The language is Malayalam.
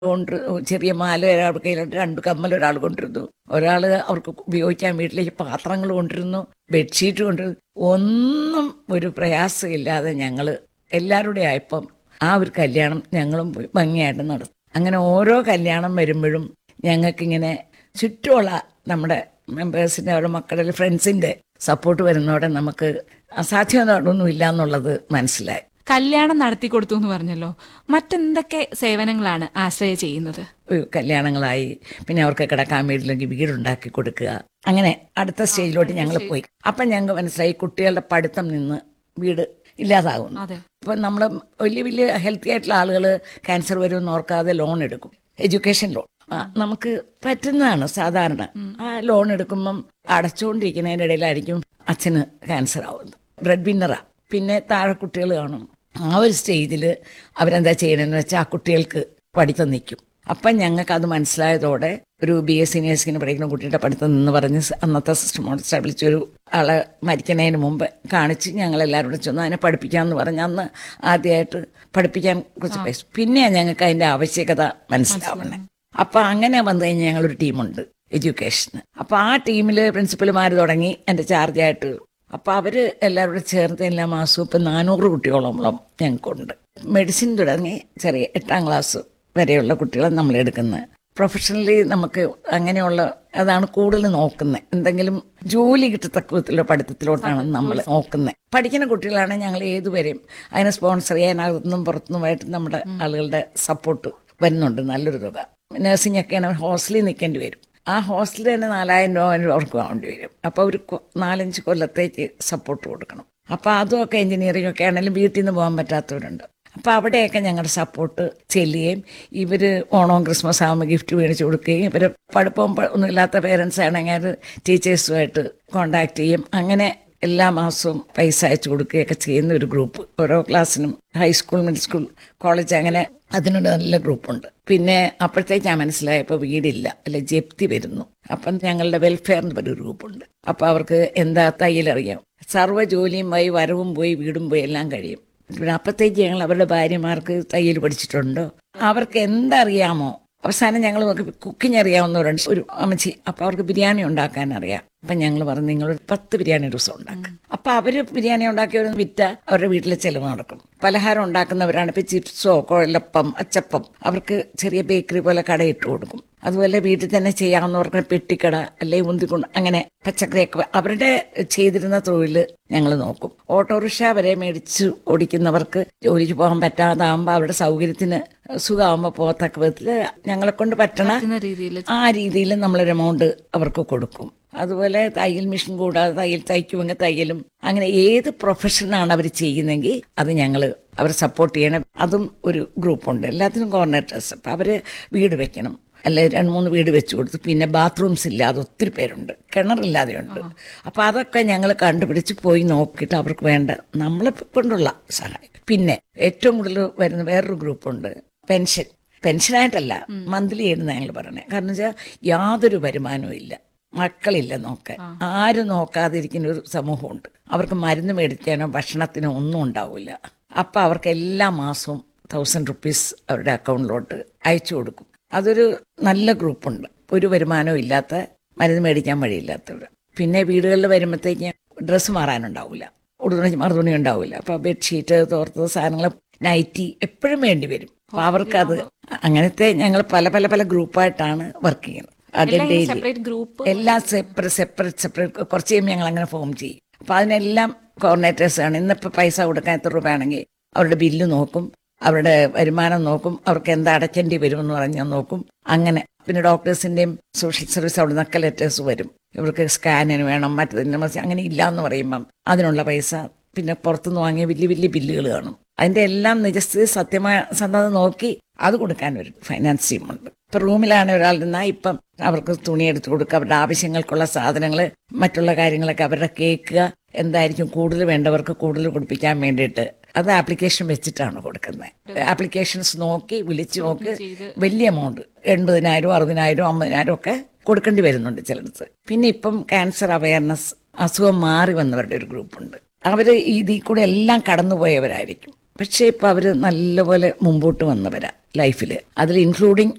കൊണ്ട് ചെറിയ മാല ഒരാൾ കയ്യിലുണ്ട് രണ്ട് കമ്മൽ ഒരാൾ കൊണ്ടിരുന്നു ഒരാൾ അവർക്ക് ഉപയോഗിക്കാൻ വീട്ടിലേക്ക് പാത്രങ്ങൾ കൊണ്ടിരുന്നു ബെഡ്ഷീറ്റ് കൊണ്ടിരുന്നു ഒന്നും ഒരു പ്രയാസമില്ലാതെ ഞങ്ങൾ എല്ലാവരുടെ ആയപ്പം ആ ഒരു കല്യാണം ഞങ്ങളും പോയി ഭംഗിയായിട്ട് നടത്തും അങ്ങനെ ഓരോ കല്യാണം വരുമ്പോഴും ഞങ്ങൾക്കിങ്ങനെ ചുറ്റുമുള്ള നമ്മുടെ മെമ്പേഴ്സിൻ്റെ അവരുടെ മക്കളുടെ ഫ്രണ്ട്സിൻ്റെ സപ്പോർട്ട് വരുന്നതോടെ നമുക്ക് അസാധ്യമൊന്നും ഇല്ല എന്നുള്ളത് മനസ്സിലായി കല്യാണം നടത്തി കൊടുത്തു എന്ന് പറഞ്ഞല്ലോ മറ്റെന്തൊക്കെ സേവനങ്ങളാണ് ആശ്രയ ചെയ്യുന്നത് ഒരു കല്യാണങ്ങളായി പിന്നെ അവർക്ക് കിടക്കാൻ വീട്ടിലേക്ക് വീടുണ്ടാക്കി കൊടുക്കുക അങ്ങനെ അടുത്ത സ്റ്റേജിലോട്ട് ഞങ്ങൾ പോയി അപ്പം ഞങ്ങൾക്ക് മനസ്സിലായി കുട്ടികളുടെ പഠിത്തം നിന്ന് വീട് ഇല്ലാതാകുന്നു അതെ അപ്പം നമ്മൾ വലിയ വലിയ ഹെൽത്തി ആയിട്ടുള്ള ആളുകൾ ക്യാൻസർ വരുമെന്ന് ഓർക്കാതെ ലോൺ എടുക്കും എഡ്യൂക്കേഷൻ ലോൺ ആ, നമുക്ക് പറ്റുന്നതാണ് സാധാരണ ആ ലോൺ എടുക്കുമ്പം അടച്ചുകൊണ്ടിരിക്കുന്നതിൻ്റെ ഇടയിലായിരിക്കും അച്ഛന് ക്യാൻസർ ആവുന്നത് ബ്രെഡ് വിന്നറാ പിന്നെ താഴെ കുട്ടികൾ കാണും ആ ഒരു സ്റ്റേജിൽ അവരെന്താ ചെയ്യണമെന്ന് വെച്ചാൽ ആ കുട്ടികൾക്ക് പഠിത്തം നിൽക്കും അപ്പം ഞങ്ങൾക്ക് അത് മനസ്സിലായതോടെ ഒരു ബി എസ് സി നേഴ്സിങ്ങിന് പഠിക്കുന്ന കുട്ടിയുടെ പഠിത്തം നിന്ന് പറഞ്ഞ് സ- അന്നത്തെ സിസ്റ്റമോട് സ്ഥാപിച്ച ഒരു ആളെ മരിക്കുന്നതിന് മുമ്പ് കാണിച്ച് ഞങ്ങൾ എല്ലാവരും കൂടെ ചെന്ന് അതിനെ പഠിപ്പിക്കാമെന്ന് പറഞ്ഞ് അന്ന് ആദ്യമായിട്ട് പഠിപ്പിക്കാൻ കുറച്ച് പൈസ പിന്നെയാണ് ഞങ്ങൾക്ക് അതിൻ്റെ ആവശ്യകത മനസ്സിലാവണേ അപ്പം അങ്ങനെ വന്നു കഴിഞ്ഞാൽ ഞങ്ങളൊരു ടീമുണ്ട് എഡ്യൂക്കേഷന് അപ്പം ആ ടീമിൽ പ്രിൻസിപ്പൽമാർ തുടങ്ങി എൻ്റെ ചാർജായിട്ട് അപ്പം അവർ എല്ലാവരും കൂടെ ചേർത്ത് എല്ലാ മാസവും ഇപ്പം നാനൂറ് കുട്ടികളോളം ഞങ്ങൾക്കുണ്ട് മെഡിസിൻ തുടങ്ങി ചെറിയ എട്ടാം ക്ലാസ് വരെയുള്ള കുട്ടികളെ നമ്മൾ എടുക്കുന്നത് പ്രൊഫഷണലി നമുക്ക് അങ്ങനെയുള്ള അതാണ് കൂടുതൽ നോക്കുന്നത് എന്തെങ്കിലും ജോലി കിട്ടത്തക്ക വിധത്തിലുള്ള പഠിത്തത്തിലോട്ടാണ് നമ്മൾ നോക്കുന്നത് പഠിക്കുന്ന കുട്ടികളാണെങ്കിൽ ഞങ്ങൾ ഏതുവരെയും അതിനെ സ്പോൺസർ ചെയ്യാൻ അകത്തുനിന്നും പുറത്തുനിന്നുമായിട്ട് നമ്മുടെ ആളുകളുടെ സപ്പോർട്ട് വരുന്നുണ്ട് നല്ലൊരു തുക നഴ്സിംഗ് ഒക്കെയാണ് ഹോസ്റ്റലിൽ നിൽക്കേണ്ടി വരും ആ ഹോസ്റ്റലിൽ തന്നെ നാലായിരം രൂപ അതിന് അവർക്ക് വേണ്ടി വരും അപ്പോൾ ഒരു കൊ- നാലഞ്ച് കൊല്ലത്തേക്ക് സപ്പോർട്ട് കൊടുക്കണം അപ്പോൾ അതുമൊക്കെ എഞ്ചിനീയറിംഗ് ഒക്കെ ആണെങ്കിലും വീട്ടിൽ നിന്ന് പോകാൻ പറ്റാത്തവരുണ്ട് അപ്പോൾ അവിടെയൊക്കെ ഞങ്ങളുടെ സപ്പോർട്ട് ചെല്ലുകയും ഇവർ ഓണവും ക്രിസ്മസ് ആകുമ്പോൾ ഗിഫ്റ്റ് മേടിച്ച് കൊടുക്കുകയും ഇവർ പഠിപ്പവും പ- ഒന്നുമില്ലാത്ത പേരൻസ് ആണെങ്കിൽ ടീച്ചേഴ്സുമായിട്ട് കോണ്ടാക്ട് ചെയ്യും അങ്ങനെ എല്ലാ മാസവും പൈസ അയച്ചു കൊടുക്കുകയൊക്കെ ചെയ്യുന്ന ഒരു ഗ്രൂപ്പ് ഓരോ ക്ലാസ്സിനും ഹൈസ്കൂൾ മിഡിൽ സ്കൂൾ കോളേജ് അങ്ങനെ അതിനൊരു നല്ല ഗ്രൂപ്പുണ്ട് പിന്നെ അപ്പോഴത്തേക്ക് മനസ്സിലായപ്പോൾ വീടില്ല അല്ല ജപ്തി വരുന്നു അപ്പം ഞങ്ങളുടെ വെൽഫെയറിൻ്റെ ഒരു ഗ്രൂപ്പുണ്ട് അപ്പം അവർക്ക് എന്താ തയ്യലറിയാം സർവ്വ ജോലിയും പോയി വരവും പോയി വീടും പോയി എല്ലാം കഴിയും പിന്നെ അപ്പത്തേക്ക് ഞങ്ങൾ അവരുടെ ഭാര്യമാർക്ക് തയ്യൽ പഠിച്ചിട്ടുണ്ടോ അവർക്ക് എന്തറിയാമോ അവസാനം ഞങ്ങൾ നോക്കി കുക്കിംഗ് അറിയാവുന്നവരുണ്ട് ഒരു അമ്മച്ചി അപ്പൊ അവർക്ക് ബിരിയാണി ഉണ്ടാക്കാൻ അറിയാം അപ്പൊ ഞങ്ങൾ പറഞ്ഞു നിങ്ങൾ ഒരു പത്ത് ബിരിയാണി ഒരു ദിവസം ഉണ്ടാക്കും അപ്പൊ അവര് ബിരിയാണി ഉണ്ടാക്കിയവർ വിറ്റ അവരുടെ വീട്ടിലെ ചെലവ് നടക്കും പലഹാരം ഉണ്ടാക്കുന്നവരാണ് ഇപ്പൊ ചിപ്സോ കുഴലപ്പം അച്ചപ്പം അവർക്ക് ചെറിയ ബേക്കറി പോലെ കടയിട്ട് കൊടുക്കും അതുപോലെ വീട്ടിൽ തന്നെ ചെയ്യാവുന്നവർക്ക് പെട്ടിക്കട അല്ലെങ്കിൽ ഉന്തിക്കൊണ്ട് അങ്ങനെ പച്ചക്കറിയൊക്കെ അവരുടെ ചെയ്തിരുന്ന തൊഴിൽ ഞങ്ങൾ നോക്കും ഓട്ടോറിക്ഷ വരെ മേടിച്ച് ഓടിക്കുന്നവർക്ക് ജോലിക്ക് പോകാൻ പറ്റാതാകുമ്പോൾ അവരുടെ സൗകര്യത്തിന് സുഖമാകുമ്പോൾ പോകത്തക്ക വിധത്തിൽ ഞങ്ങളെ കൊണ്ട് പറ്റണ പറ്റുന്ന രീതിയിൽ ആ രീതിയിൽ നമ്മളൊരു എമൗണ്ട് അവർക്ക് കൊടുക്കും അതുപോലെ തയ്യൽ മെഷീൻ കൂടാതെ തയ്യൽ തയ്ക്കുമെങ്കിൽ തയ്യലും അങ്ങനെ ഏത് പ്രൊഫഷനാണ് അവർ ചെയ്യുന്നെങ്കിൽ അത് ഞങ്ങൾ അവരെ സപ്പോർട്ട് ചെയ്യണം അതും ഒരു ഗ്രൂപ്പുണ്ട് എല്ലാത്തിനും കോർഡിനേറ്റേഴ്സ് അപ്പം അവർ വീട് വെക്കണം അല്ലെ രണ്ട് മൂന്ന് വീട് വെച്ച് കൊടുത്തു പിന്നെ ബാത്റൂംസ് ഇല്ലാതെ ഒത്തിരി പേരുണ്ട് കിണറില്ലാതെയുണ്ട് അപ്പം അതൊക്കെ ഞങ്ങൾ കണ്ടുപിടിച്ച് പോയി നോക്കിയിട്ട് അവർക്ക് വേണ്ട നമ്മളെ കൊണ്ടുള്ള സഹായം പിന്നെ ഏറ്റവും കൂടുതൽ വരുന്ന വേറൊരു ഗ്രൂപ്പുണ്ട് പെൻഷൻ പെൻഷനായിട്ടല്ല മന്ത്ലി ആയിരുന്നു ഞങ്ങൾ പറയണേ കാരണം വെച്ചാൽ യാതൊരു വരുമാനവും ഇല്ല മക്കളില്ല നോക്കാൻ ആരും നോക്കാതിരിക്കുന്ന ഒരു സമൂഹമുണ്ട് അവർക്ക് മരുന്ന് മേടിക്കാനോ ഭക്ഷണത്തിനോ ഒന്നും ഉണ്ടാവില്ല അപ്പം അവർക്ക് എല്ലാ മാസവും തൗസൻഡ് റുപ്പീസ് അവരുടെ അക്കൗണ്ടിലോട്ട് അയച്ചു കൊടുക്കും അതൊരു നല്ല ഗ്രൂപ്പുണ്ട് ഒരു വരുമാനവും ഇല്ലാത്ത മരുന്ന് മേടിക്കാൻ വഴിയില്ലാത്തവർ പിന്നെ വീടുകളിൽ വരുമ്പോഴത്തേക്ക് ഡ്രസ്സ് മാറാനുണ്ടാവില്ല ഉടുതുണി മറുതുണി ഉണ്ടാവില്ല അപ്പൊ ബെഡ്ഷീറ്റ് തോർത്തത് സാധനങ്ങൾ നൈറ്റി എപ്പോഴും വേണ്ടി വരും അപ്പൊ അവർക്കത് അങ്ങനത്തെ ഞങ്ങൾ പല പല പല ഗ്രൂപ്പായിട്ടാണ് വർക്ക് ചെയ്യുന്നത് അതിൻ്റെ സെപ്പറേറ്റ് ഗ്രൂപ്പ് എല്ലാം സെപ്പറേറ്റ് സെപ്പറേറ്റ് സെപ്പറേറ്റ് കുറച്ച് കഴിയുമ്പോൾ ഞങ്ങൾ അങ്ങനെ ഫോം ചെയ്യും അപ്പൊ അതിനെല്ലാം കോർഡിനേറ്റേഴ്സ് ആണ് ഇന്നിപ്പോ പൈസ കൊടുക്കാൻ എത്ര രൂപയാണെങ്കിൽ അവരുടെ ബില്ല് നോക്കും അവരുടെ വരുമാനം നോക്കും അവർക്ക് എന്താ അടയ്ക്കേണ്ടി വരും എന്ന് പറഞ്ഞാൽ നോക്കും അങ്ങനെ പിന്നെ ഡോക്ടേഴ്സിന്റെയും സോഷ്യൽ സർവീസ് അവിടെ നിന്നൊക്കെ ലെറ്റേഴ്സ് വരും ഇവർക്ക് സ്കാനിന് വേണം മറ്റതിന് മറിച്ച് അങ്ങനെ ഇല്ല എന്ന് പറയുമ്പം അതിനുള്ള പൈസ പിന്നെ പുറത്തുനിന്ന് വാങ്ങിയ വലിയ വലിയ ബില്ലുകൾ കാണും അതിന്റെ എല്ലാം നിജസ്ഥിതി സത്യമായ സന്നദ്ധ നോക്കി അത് കൊടുക്കാൻ ഒരു ഫൈനാൻസ് ടീമുണ്ട് ഇപ്പൊ റൂമിലാണ് ഒരാൾ നിന്നാൽ ഇപ്പം അവർക്ക് തുണി എടുത്തു കൊടുക്കുക അവരുടെ ആവശ്യങ്ങൾക്കുള്ള സാധനങ്ങൾ മറ്റുള്ള കാര്യങ്ങളൊക്കെ അവരുടെ കേൾക്കുക എന്തായിരിക്കും കൂടുതൽ വേണ്ടവർക്ക് കൂടുതൽ കൊടുപ്പിക്കാൻ വേണ്ടിയിട്ട് അത് ആപ്ലിക്കേഷൻ വെച്ചിട്ടാണ് കൊടുക്കുന്നത് ആപ്ലിക്കേഷൻസ് നോക്കി വിളിച്ചു നോക്കി വലിയ എമൗണ്ട് എൺപതിനായിരം അറുപതിനായിരം അമ്പതിനായിരം ഒക്കെ കൊടുക്കേണ്ടി വരുന്നുണ്ട് ചിലടത്ത് പിന്നെ ഇപ്പം ക്യാൻസർ അവയർനെസ് അസുഖം മാറി വന്നവരുടെ ഒരു ഗ്രൂപ്പുണ്ട് അവർ ഇതിൽ കൂടെ എല്ലാം കടന്നുപോയവരായിരിക്കും പക്ഷേ ഇപ്പം അവർ നല്ലപോലെ മുമ്പോട്ട് വന്നവരാ ലൈഫിൽ അതിൽ ഇൻക്ലൂഡിങ്